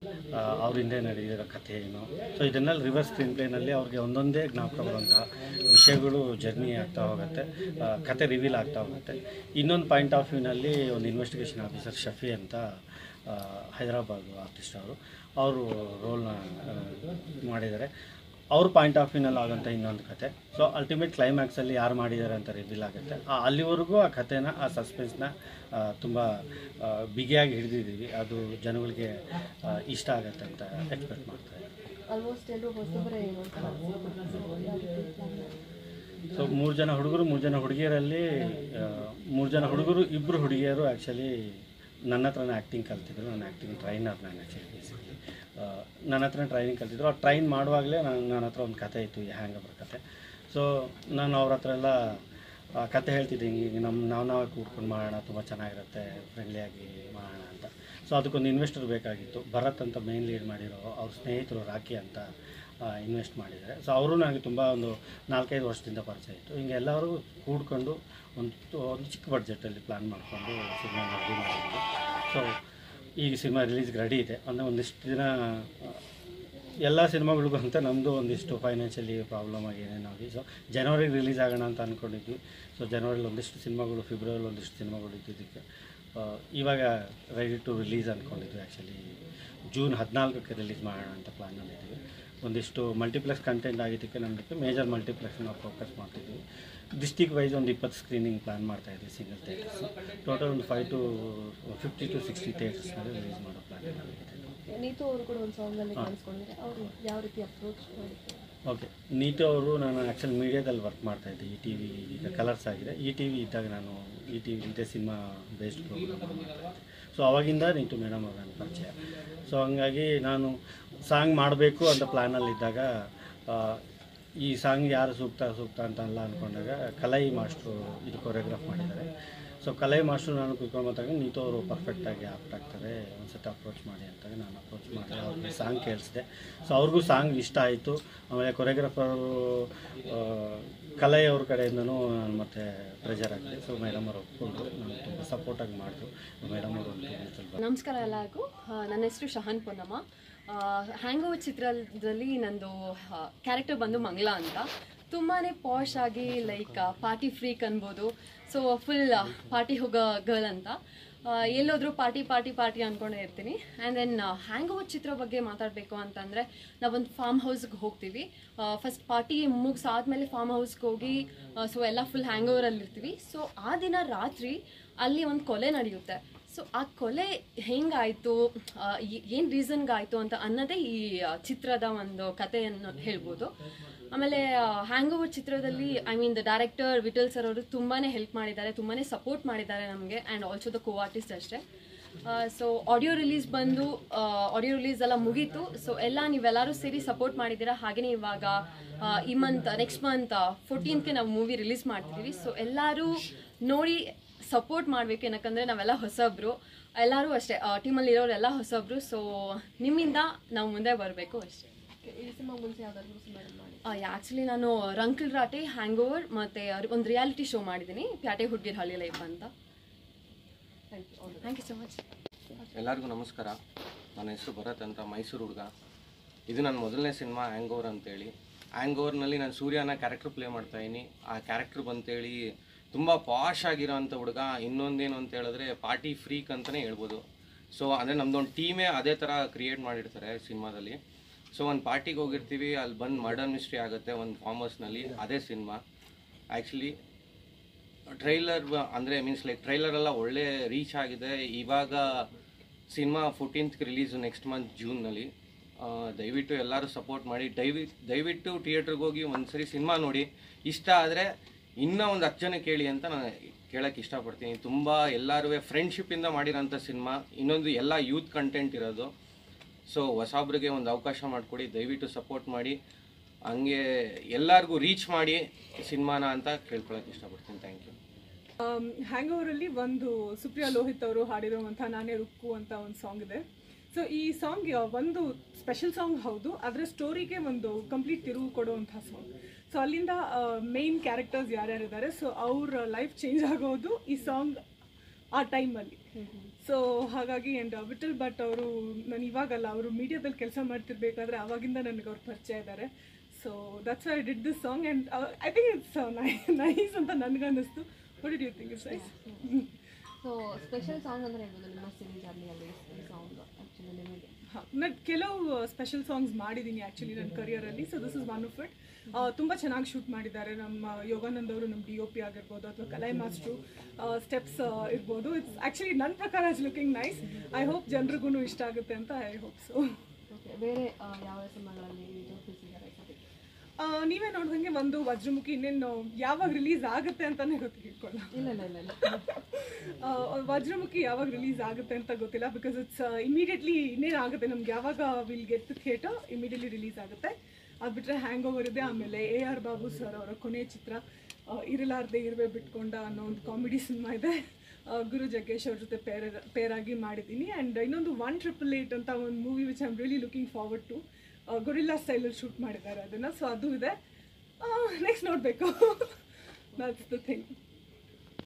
ಆ, ಅವ್ರ ಹಿಂದೆ ನಡೆದಿರೋ ಕಥೆ ಏನು ಸೊ ಇದನ್ನೆಲ್ಲ ರಿವರ್ಸ್ ಸ್ಕ್ರೀನ್ ಪ್ಲೇನಲ್ಲಿ ಅವ್ರಿಗೆ ಒಂದೊಂದೇ ಜ್ಞಾಪಕ ಬರುವಂತಹ ವಿಷಯಗಳು ಜರ್ನಿ ಆಗ್ತಾ ಹೋಗುತ್ತೆ ಆ, ಕತೆ ರಿವೀಲ್ ಆಗ್ತಾ ಹೋಗುತ್ತೆ ಇನ್ನೊಂದು ಪಾಯಿಂಟ್ ಆಫ್ ವ್ಯೂನಲ್ಲಿ ಒಂದು ಇನ್ವೆಸ್ಟಿಗೇಷನ್ ಆಫೀಸರ್ ಶಫಿ ಅಂತ ಆ, ಹೈದರಾಬಾದ್ ಆರ್ಟಿಸ್ಟ್ ಅವರು ಅವರು ರೋಲ್ನ ಮಾಡಿದ್ದಾರೆ ಅವ್ರ ಪಾಯಿಂಟ್ ಆಫ್ ವ್ಯೂನಲ್ಲಿ ಆಗೋಂಥ ಇನ್ನೊಂದು ಕತೆ ಸೊ ಅಲ್ಟಿಮೇಟ್ ಕ್ಲೈಮ್ಯಾಕ್ಸಲ್ಲಿ ಯಾರು ಮಾಡಿದ್ದಾರೆ ಅಂತ ರಿವೀಲ್ ಆಗುತ್ತೆ ಆ ಅಲ್ಲಿವರೆಗೂ ಆ ಕಥೆನ ಆ ಸಸ್ಪೆನ್ಸ್ನ ತುಂಬ ಆ, ಬಿಗಿಯಾಗಿ ಹಿಡಿದಿದ್ದೀವಿ ಅದು ಜನಗಳಿಗೆ ಆ, ಇಷ್ಟ ಆಗುತ್ತೆ ಅಂತ ಎಕ್ಸ್ಪೆಕ್ಟ್ ಮಾಡ್ತಾ ಇದ್ದೀವಿ ಆಲ್ಮೋಸ್ಟ್ ಎಲ್ಲರೂ ಹೊಸಬರೇ ಏನು ಅಂತ ಯಾವ ರೀತಿ ಪ್ಲಾನ್ ಸೊ ಮೂರು ಜನ ಹುಡುಗರು ಮೂರು ಜನ ಹುಡುಗಿಯರಲ್ಲಿ ಮೂರು ಜನ ಹುಡುಗರು ಇಬ್ಬರು ಹುಡುಗಿಯರು ಆ್ಯಕ್ಚುಲಿ ನನ್ನ ಹತ್ರನೇ ಆ್ಯಕ್ಟಿಂಗ್ ಕಲ್ತಿದ್ರು ನಾನು ಆ್ಯಕ್ಟಿಂಗ್ ಟ್ರೈನರ್ ನಾನು ಆ್ಯಕ್ಚುಲಿ ಬೇಸಿಕಲಿ ನನ್ನ ಹತ್ರ ಟ್ರೈನಿಂಗ್ ಕಲ್ತಿದ್ರು ಆ ಟ್ರೈನ್ ಮಾಡುವಾಗಲೇ ನಾನು ನನ್ನ ಹತ್ರ ಒಂದು ಕತೆ ಇತ್ತು ಈ ಹ್ಯಾಂಗಬರ್ ಕತೆ ಸೊ ನಾನು ಅವ್ರ ಹತ್ರ ಎಲ್ಲ ಆ, ಕತೆ ಹೇಳ್ತಿದ್ದೆ ಹಿಂಗೆ ನಮ್ಮ ನಾವು ನಾವೇ ಕೂಡ್ಕೊಂಡು ಮಾಡೋಣ ತುಂಬ ಚೆನ್ನಾಗಿರುತ್ತೆ ಫ್ರೆಂಡ್ಲಿಯಾಗಿ ಮಾಡೋಣ ಅಂತ ಸೊ ಅದಕ್ಕೊಂದು ಇನ್ವೆಸ್ಟರ್ ಬೇಕಾಗಿತ್ತು ಭರತ್ ಅಂತ ಮೇನ್ ಲೀಡ್ ಮಾಡಿರೋ ಅವ್ರ ಸ್ನೇಹಿತರು ರಾಕಿ ಅಂತ ಇನ್ವೆಸ್ಟ್ ಮಾಡಿದ್ದಾರೆ ಸೊ ಅವರು ನನಗೆ ತುಂಬ ಒಂದು ನಾಲ್ಕೈದು ವರ್ಷದಿಂದ ಪರಿಚಯ ಇತ್ತು ಹಿಂಗೆ ಎಲ್ಲರೂ ಕೂಡ್ಕೊಂಡು ಒಂದು ಒಂದು ಚಿಕ್ಕ ಬಡ್ಜೆಟಲ್ಲಿ ಪ್ಲ್ಯಾನ್ ಮಾಡಿಕೊಂಡು ಸಿನಿಮಾ ರೆಡಿ ಮಾಡಿದ್ವಿ ಸೊ ಈಗ ಸಿನಿಮಾ ರಿಲೀಸ್ಗೆ ರೆಡಿ ಇದೆ ಅಂದರೆ ಒಂದಿಷ್ಟು ದಿನ ಆ, ಎಲ್ಲ ಸಿನಿಮಾಗಳಿಗೂ ಅಂತ ನಮ್ಮದು ಒಂದಿಷ್ಟು ಫೈನಾನ್ಷಿಯಲಿ ಪ್ರಾಬ್ಲಮ್ ಆಗಿ ಏನೇನಾಗಿ ಸೊ ಜನವರಿಗೆ ರಿಲೀಸ್ ಆಗೋಣ ಅಂತ ಅಂದ್ಕೊಂಡಿದ್ವಿ ಸೊ ಜನವರಿಲಿ ಒಂದಿಷ್ಟು ಸಿನಿಮಾಗಳು ಫೆಬ್ರವರಿಲಿ ಒಂದಿಷ್ಟು ಸಿನಿಮಾಗಳು ಇದ್ದಿದ್ದಕ್ಕೆ ಆ, ಇವಾಗ ರೆಡಿ ಟು ರಿಲೀಸ್ ಅಂದ್ಕೊಂಡಿದ್ವಿ ಆ್ಯಕ್ಚುಲಿ ಜೂನ್ ಹದಿನಾಲ್ಕಕ್ಕೆ ರಿಲೀಸ್ ಮಾಡೋಣ ಅಂತ ಪ್ಲ್ಯಾನಲ್ಲಿದ್ದೀವಿ ಒಂದಿಷ್ಟು ಮಲ್ಟಿಪ್ಲೆಕ್ಸ್ ಕಂಟೆಂಟ್ ಆಗಿದ್ದಕ್ಕೆ ನಮ್ಮದಕ್ಕೆ ಮೇಜರ್ ಮಲ್ಟಿಪ್ಲೆಕ್ಸ್ನ ಫೋಕಸ್ ಮಾಡ್ತಿದ್ವಿ ಡಿಸ್ಟಿಕ್ ವೈಸ್ ಒಂದು ಇಪ್ಪತ್ತು ಸ್ಕ್ರೀನಿಂಗ್ ಪ್ಲ್ಯಾನ್ ಮಾಡ್ತಾ ಇದ್ವಿ ಸಿಂಗಲ್ ಥಿಯೇಟರ್ಸ್ ಟೋಟಲ್ ಒಂದು five to fifty to sixty ಥಿಯೇಟರ್ಸ್ನಲ್ಲಿ ರಿಲೀಸ್ ಮಾಡೋ ಪ್ಲ್ಯಾನ್ ಇದೆ ನೀತು ಅವರು ಕೂಡ ಒಂದು ಸಾಂಗಲ್ಲಿ ಕಾಣಿಸ್ಕೊಂಡಿದ್ದಾರೆ ಅವರು ಯಾವ ರೀತಿ ಅಪ್ರೋಚ್ ಮಾಡಿದ್ರು ಓಕೆ ನೀತು ಅವರು ನಾನು ಆ್ಯಕ್ಚುಲಿ ಮೀಡಿಯಾದಲ್ಲಿ ವರ್ಕ್ ಮಾಡ್ತಾ ಇದ್ದೆ ಈ ಟಿ ವಿ ಈಗ ಕಲರ್ಸ್ ಆಗಿದೆ ಈ ಟಿ ವಿ ಇದ್ದಾಗ ನಾನು ಈ ಟಿ ವಿ ಇದೇ ಸಿನಿಮಾ ಬೇಸ್ಡ್ ಪ್ರೋಗ್ರಾಮ್ ಮಾಡ್ತಾ ಇದ್ದೆ ಸೊ ಅವಾಗಿಂದ ನೀತು ಮೇಡಮ್ ಅವ್ರ ನನ್ನ ಪರಿಚಯ ಸೊ ಹಂಗಾಗಿ ನಾನು ಸಾಂಗ್ ಮಾಡಬೇಕು ಅಂತ ಪ್ಲ್ಯಾನಲ್ಲಿ ಇದ್ದಾಗ ಆ, ಈ ಸಾಂಗ್ ಯಾರು ಸೂಕ್ತ ಸೂಕ್ತ ಅಂತ ಅಲ್ಲ ಅಂದ್ಕೊಂಡಾಗ ಕಲೈ ಮಾಸ್ಟ್ರು ಇದು ಕೊರಿಯೋಗ್ರಾಫ್ ಮಾಡಿದ್ದಾರೆ ಸೊ ಕಲೈ ಮಾಸ್ಟ್ರು ನಾನು ಕುತ್ಕೊಂಡು ಬಂದಾಗ ನೀತು ಅವರು ಪರ್ಫೆಕ್ಟಾಗಿ ಆಪ್ಟ್ ಆಗ್ತಾರೆ ಒಂದು ಸತಿ ಅಪ್ರೋಚ್ ಮಾಡಿ ಅಂತಾಗ ನಾನು ಅಪ್ರೋಚ್ ಮಾಡಿ ಅವ್ರಿಗೆ ಸಾಂಗ್ ಕೇಳಿಸಿದೆ ಸೊ ಅವ್ರಿಗೂ ಸಾಂಗ್ ಇಷ್ಟ ಆಯಿತು ಆಮೇಲೆ ಕೊರಿಯೋಗ್ರಾಫರು ಕಲೈ ಅವ್ರ ಕಡೆಯಿಂದನೂ ನಾನು ಮತ್ತೆ ಪ್ರೆಷರ್ ಆಗಿದೆ ಸೊ ಮೇಡಮ್ ಅವರು ಒಪ್ಕೊಂಡು ನಾನು ತುಂಬ ಸಪೋರ್ಟಾಗಿ ಮಾಡಿದ್ರು ಮೇಡಮ್ ಅವರು ಒಂದು ಸ್ವಲ್ಪ ನಮಸ್ಕಾರ ಎಲ್ಲರಿಗೂ ಆ, ನನ್ನ ಹೆಸರು ಶಹನ್ ಪೊನ್ನಮ್ಮ ಹ್ಯಾಂಗ್ ಓವರ್ ಚಿತ್ರದಲ್ಲಿ ನಂದು ಕ್ಯಾರೆಕ್ಟರ್ ಬಂದು ಮಂಗಳ ಅಂತ ತುಂಬಾ ಪಾಶ್ ಆಗಿ ಲೈಕ್ ಪಾರ್ಟಿ ಫ್ರೀಕ್ ಅನ್ಬೋದು ಸೊ ಫುಲ್ ಪಾರ್ಟಿ ಹೋಗೋ ಗರ್ಲ್ ಅಂತ ಆ, ಎಲ್ಲೋದ್ರೂ ಪಾರ್ಟಿ ಪಾರ್ಟಿ ಪಾರ್ಟಿ ಅಂದ್ಕೊಂಡೇ ಇರ್ತೀನಿ ಆ್ಯಂಡ್ ದೆನ್ ಹ್ಯಾಂಗ್ ಓವರ್ ಚಿತ್ರ ಬಗ್ಗೆ ಮಾತಾಡಬೇಕು ಅಂತಂದರೆ ನಾವೊಂದು ಫಾರ್ಮ್ ಹೌಸ್ಗೆ ಹೋಗ್ತೀವಿ ಫಸ್ಟ್ ಪಾರ್ಟಿ ಮುಗಿಸಾದ್ಮೇಲೆ ಫಾರ್ಮ್ ಹೌಸ್ಗೆ ಹೋಗಿ ಸೊ ಎಲ್ಲ ಫುಲ್ ಹ್ಯಾಂಗ್ ಓವರಲ್ಲಿ ಇರ್ತೀವಿ ಸೊ ಆ ದಿನ ರಾತ್ರಿ ಅಲ್ಲಿ ಒಂದು ಕೊಲೆ ನಡೆಯುತ್ತೆ ಸೊ ಆ ಕೊಲೆ ಹೆಂಗಾಯಿತು ಏನು ರೀಸನ್ಗಾಯಿತು ಅಂತ ಅನ್ನೋದೇ ಈ ಆ, ಚಿತ್ರದ ಒಂದು ಕಥೆಯನ್ನು ಹೇಳ್ಬೋದು ಆಮೇಲೆ ಹ್ಯಾಂಗ್ ಓವರ್ ಚಿತ್ರದಲ್ಲಿ I mean the director Vittal sir ಅವರು ತುಂಬಾ ಹೆಲ್ಪ್ ಮಾಡಿದ್ದಾರೆ ತುಂಬಾ ಸಪೋರ್ಟ್ ಮಾಡಿದ್ದಾರೆ ನಮಗೆ and also the co artist ಅಷ್ಟೇ ಸೊ ಆಡಿಯೋ ರಿಲೀಸ್ ಬಂದು ಆಡಿಯೋ ರಿಲೀಸ್ ಎಲ್ಲ ಮುಗೀತು ಸೊ ಎಲ್ಲ ನೀವೆಲ್ಲರೂ ಸೇರಿ ಸಪೋರ್ಟ್ ಮಾಡಿದ್ದೀರಾ ಹಾಗೆಯೇ ಇವಾಗ ಆ, ಈ ಮಂತ್ ನೆಕ್ಸ್ಟ್ ಮಂತ್ ಫೋರ್ಟೀನ್ತ್ಗೆ ನಾವು ಮೂವಿ ರಿಲೀಸ್ ಮಾಡ್ತಿದ್ದೀವಿ ಸೊ ಎಲ್ಲರೂ ನೋಡಿ ಸಪೋರ್ಟ್ ಮಾಡಬೇಕು ಏನಕ್ಕಂದರೆ ನಾವೆಲ್ಲ ಹೊಸಬ್ರು ಎಲ್ಲರೂ ಅಷ್ಟೇ ಟೀಮಲ್ಲಿ ಇರೋರೆಲ್ಲ ಹೊಸಬ್ರು ಸೊ ನಿಮ್ಮಿಂದ ನಾವು ಮುಂದೆ ಬರಬೇಕು ಅಷ್ಟೇ ಈ ಸಿನಿಮಾ ಮುಂಚೆ ಯಾವ್ದಾದ್ರು ಸಿನಿಮಾ ಮಾಡಿ ಆ್ಯಕ್ಚುಲಿ ನಾನು ರಂಕಲ್ ರಾಟೆ ಹ್ಯಾಂಗ್ ಓವರ್ ಮತ್ತು ಒಂದು ರಿಯಾಲಿಟಿ ಶೋ ಮಾಡಿದ್ದೀನಿ ಪ್ಯಾಟೆ ಹುಡ್ಗಿರ್ ಹಳ್ಳಿ ಲೈಫ್ ಅಂತ thank you thank you so much ಎಲ್ಲರಿಗೂ ನಮಸ್ಕಾರ ನನ್ನ ಹೆಸರು ಭರತ್ ಅಂತ ಮೈಸೂರು ಹುಡುಗ ಇದು ನನ್ನ ಮೊದಲನೇ ಸಿನಿಮಾ ಹ್ಯಾಂಗ್ ಓವರ್ ಅಂತೇಳಿ ಹ್ಯಾಂಗ್ ಓವರ್ನಲ್ಲಿ ನಾನು ಸೂರ್ಯನ ಕ್ಯಾರೆಕ್ಟರ್ ಪ್ಲೇ ಮಾಡ್ತಾಯಿದ್ದೀನಿ ಆ ಕ್ಯಾರೆಕ್ಟರ್ ಬಂತೇಳಿ ತುಂಬ ಪಾಶ್ ಆಗಿರೋಂಥ ಹುಡುಗ ಇನ್ನೊಂದೇನು ಅಂತ ಹೇಳಿದ್ರೆ ಪಾರ್ಟಿ ಫ್ರೀಕ್ ಅಂತಲೇ ಹೇಳ್ಬೋದು ಸೊ ಅಂದರೆ ನಮ್ಮದೊಂದು ಟೀಮೇ ಅದೇ ಥರ ಕ್ರಿಯೇಟ್ ಮಾಡಿರ್ತಾರೆ ಸಿನಿಮಾದಲ್ಲಿ ಸೊ ಒಂದು ಪಾರ್ಟಿಗೆ ಹೋಗಿರ್ತೀವಿ ಅಲ್ಲಿ ಬಂದು ಮರ್ಡರ್ ಮಿಸ್ಟ್ರಿ ಆಗುತ್ತೆ ಒಂದು ಫಾರ್ಮ್ ಹೌಸ್ನಲ್ಲಿ ಅದೇ ಸಿನಿಮಾ ಆ್ಯಕ್ಚುಲಿ ಟ್ರೈಲರ್ ಅಂದರೆ ಮೀನ್ಸ್ ಲೈಕ್ ಟ್ರೈಲರ್ ಎಲ್ಲ ಒಳ್ಳೆ ರೀಚ್ ಆಗಿದೆ ಇವಾಗ ಸಿನಿಮಾ ಫೋರ್ಟೀನ್ತ್ಗೆ ರಿಲೀಸು ನೆಕ್ಸ್ಟ್ ಮಂತ್ ಜೂನ್ನಲ್ಲಿ ದಯವಿಟ್ಟು ಎಲ್ಲರೂ ಸಪೋರ್ಟ್ ಮಾಡಿ ದಯವಿ ದಯವಿಟ್ಟು ಥಿಯೇಟ್ರಿಗೆ ಹೋಗಿ ಒಂದ್ಸರಿ ಸಿನಿಮಾ ನೋಡಿ ಇಷ್ಟ ಆದರೆ ಇನ್ನೂ ಒಂದು ಹತ್ತು ಜನ ಕೇಳಿ ಅಂತ ನಾನು ಕೇಳೋಕ್ಕೆ ಇಷ್ಟಪಡ್ತೀನಿ ತುಂಬ ಎಲ್ಲರೂ ಫ್ರೆಂಡ್ಶಿಪ್ಪಿಂದ ಮಾಡಿರೋಂಥ ಸಿನಿಮಾ ಇನ್ನೊಂದು ಎಲ್ಲ ಯೂತ್ ಕಂಟೆಂಟ್ ಇರೋದು ಸೊ ಹೊಸಬ್ರಿಗೆ ಒಂದು ಅವಕಾಶ ಮಾಡಿಕೊಡಿ ದಯವಿಟ್ಟು ಸಪೋರ್ಟ್ ಮಾಡಿ ಹಂಗೆ ಎಲ್ಲರಿಗೂ ರೀಚ್ ಮಾಡಿ ಸಿನಿಮಾನ ಅಂತ ಕೇಳ್ಕೊಳಕ್ಕೆ ಇಷ್ಟಪಡ್ತೀನಿ ಥ್ಯಾಂಕ್ ಯು ಹ್ಯಾಂಗ್ ಓವರಲ್ಲಿ ಒಂದು ಸುಪ್ರಿಯಾ ಲೋಹಿತ್ ಅವರು ಹಾಡಿರುವಂಥ ನಾನೇ ರುಕ್ಕು ಅಂತ ಒಂದು ಸಾಂಗ್ ಇದೆ ಸೊ ಈ ಸಾಂಗ್ ಒಂದು ಸ್ಪೆಷಲ್ ಸಾಂಗ್ ಹೌದು ಆದರೆ ಸ್ಟೋರಿಗೆ ಒಂದು ಕಂಪ್ಲೀಟ್ ತಿರುವು ಕೊಡುವಂಥ ಸಾಂಗ್ ಸೊ ಅಲ್ಲಿಂದ ಮೇನ್ ಕ್ಯಾರೆಕ್ಟರ್ಸ್ ಯಾರ್ಯಾರಿದ್ದಾರೆ ಸೊ ಅವ್ರ ಲೈಫ್ ಚೇಂಜ್ ಆಗೋದು ಈ ಸಾಂಗ್ ಆ ಟೈಮಲ್ಲಿ ಸೊ ಹಾಗಾಗಿ ಆ್ಯಂಡ್ ವಿಠಲ್ ಭಟ್ ಅವರು ನಾನು ಇವಾಗಲ್ಲ ಅವರು ಮೀಡಿಯಾದಲ್ಲಿ ಕೆಲಸ ಮಾಡ್ತಿರ್ಬೇಕಾದ್ರೆ ಆವಾಗಿಂದ ನನಗೆ ಅವ್ರು ಪರಿಚಯ ಇದ್ದಾರೆ so that's I did this song and I think it's nice ಅಂತ ನನಗನ್ನಿಸ್ತು what did you think it's nice so special song ಅಂದರೆ ಹೇಳ್ಬೋದು ನಿಮ್ಮ ಸಿನಿ ಜರ್ನಿಯಲ್ಲಿ ಈ ಸಾಂಗ್ ಆ್ಯಕ್ಚುಲಿ ನಿಮಗೆ ನಾನು ಕೆಲವು ಸ್ಪೆಷಲ್ ಸಾಂಗ್ಸ್ ಮಾಡಿದ್ದೀನಿ ಆ್ಯಕ್ಚುಲಿ ನನ್ನ ಕರಿಯರಲ್ಲಿ so this is one of it ತುಂಬ ಚೆನ್ನಾಗಿ ಶೂಟ್ ಮಾಡಿದ್ದಾರೆ ನಮ್ಮ ಯೋಗಾನಂದ್ ಅವರು ನಮ್ಮ ಡಿ ಒ ಪಿ ಆಗಿರ್ಬೋದು ಅಥವಾ ಕಲೈ ಮಾಸ್ಟ್ರು ಸ್ಟೆಪ್ಸ್ ಇರ್ಬೋದು ಇಟ್ಸ್ ಆ್ಯಕ್ಚುಲಿ ನನ್ನ ಪ್ರಕಾರ is looking nice I hope ಜನರಿಗೂ ಇಷ್ಟ ಆಗುತ್ತೆ ಅಂತ ಐ ಹೋಪ್ ಸೊ ಓಕೆ ಬೇರೆ ಆ, ಯಾವ ಸಿನಿಮಾಗಳಲ್ಲಿ ಜೋಡಿಸಿದ್ದಾರೆ ಸದ್ಯಕ್ಕೆ ನೀವೇ ನೋಡ್ದಂಗೆ ಒಂದು ವಜ್ರಮುಖಿ ಇನ್ನೇನು ಯಾವಾಗ ರಿಲೀಸ್ ಆಗುತ್ತೆ ಅಂತಾನೆ ಗೊತ್ತಿಲ್ಲ ಇಟ್ಕೊಳ್ಳ ಇಲ್ಲ ಇಲ್ಲ ಇಲ್ಲ ಇಲ್ಲ ಆ, ವಜ್ರಮುಖಿ ಯಾವಾಗ ರಿಲೀಸ್ ಆಗುತ್ತೆ ಅಂತ ಗೊತ್ತಿಲ್ಲ ಬಿಕಾಸ್ ಇಟ್ಸ್ ಇಮಿಡಿಯೇಟ್ಲಿ ಇನ್ನೇನು ಆಗುತ್ತೆ ನಮ್ಗೆ ಯಾವಾಗ will get theatre immediately release ಆಗುತ್ತೆ ಅದು ಬಿಟ್ಟರೆ ಹ್ಯಾಂಗ್ ಓವರ್ ಇದೆ ಆಮೇಲೆ ಎ ಆರ್ ಬಾಬು ಸರ್ ಅವರ ಕೊನೆಯ ಚಿತ್ರ ಆ, ಇರಲಾರ್ದೆ ಇರುವೆ ಬಿಟ್ಕೊಂಡ ಅನ್ನೋ ಒಂದು ಕಾಮಿಡಿ ಸಿನಿಮಾ ಇದೆ ಆ, ಗುರು ಜಗ್ಗೇಶ್ ಅವ್ರ ಜೊತೆ ಪೇರ್ ಪೇರಾಗಿ ಮಾಡಿದ್ದೀನಿ ಆ್ಯಂಡ್ ಇನ್ನೊಂದು ಒನ್ ಟ್ರಿಪಲ್ ಏಯ್ಟ್ ಅಂತ ಒಂದು movie which I am really looking forward to gorilla ಸ್ಟೈಲಲ್ಲಿ ಶೂಟ್ ಮಾಡಿದ್ದಾರೆ ಅದನ್ನು ಸೊ ಅದು ಇದೆ ನೆಕ್ಸ್ಟ್ ನೋಡಬೇಕು ದಟ್ಸ್ ದ ಥಿಂಗ್